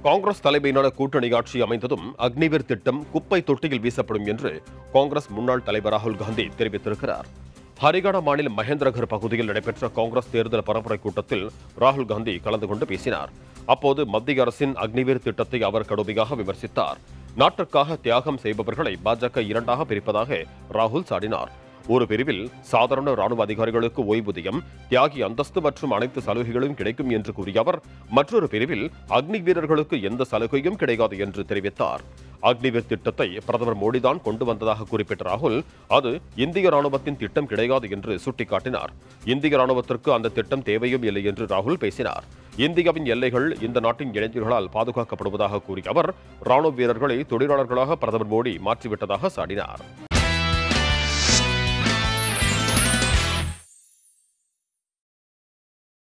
காங்கிரஸ் தலைமையிலான கூட்டணி ஆட்சி அமைந்ததும் அக்னிவீர் திட்டம் குப்பை தொட்டியில் வீசப்படும் என்று காங்கிரஸ் முன்னாள் தலைவர் ராகுல் காந்தி தெரிவித்திருக்கிறார் ஹரியானா மாநிலம் மகேந்திரகர் பகுதியில் நடைபெற்ற காங்கிரஸ் தேர்தல் பரப்புரை கூட்டத்தில் ராகுல் காந்தி கலந்து கொண்டு பேசினார் அப்போது மத்திய அரசின் அக்னிவீர் திட்டத்தை அவர் கடுமையாக விமர்சித்தார் நாட்டுக்காக தியாகம் செய்பவர்களை பாஜக இரண்டாக பிரிப்பதாக ராகுல் சாடினார் ஒரு பிரிவில் சாதாரண ராணுவ அதிகாரிகளுக்கு ஓய்வூதியம் தியாகி அந்தஸ்து மற்றும் அனைத்து சலுகைகளும் கிடைக்கும் என்று கூறிய அவர் மற்றொரு பிரிவில் அக்னி வீரர்களுக்கு எந்த சலுகையும் கிடைக்காது என்று தெரிவித்தார் அக்னிவீர் திட்டத்தை பிரதமர் மோடிதான் கொண்டு வந்ததாக குறிப்பிட்ட ராகுல் அது இந்திய ராணுவத்தின் திட்டம் கிடையாது என்று சுட்டிக்காட்டினார் இந்திய ராணுவத்திற்கு அந்த திட்டம் தேவையும் இல்லை என்று ராகுல் பேசினார் இந்தியாவின் எல்லைகள் இந்த நாட்டின் இளைஞர்களால் பாதுகாக்கப்படுவதாக கூறிய அவர் ராணுவ வீரர்களை தொழிலாளர்களாக பிரதமர் மோடி மாற்றிவிட்டதாக சாடினார்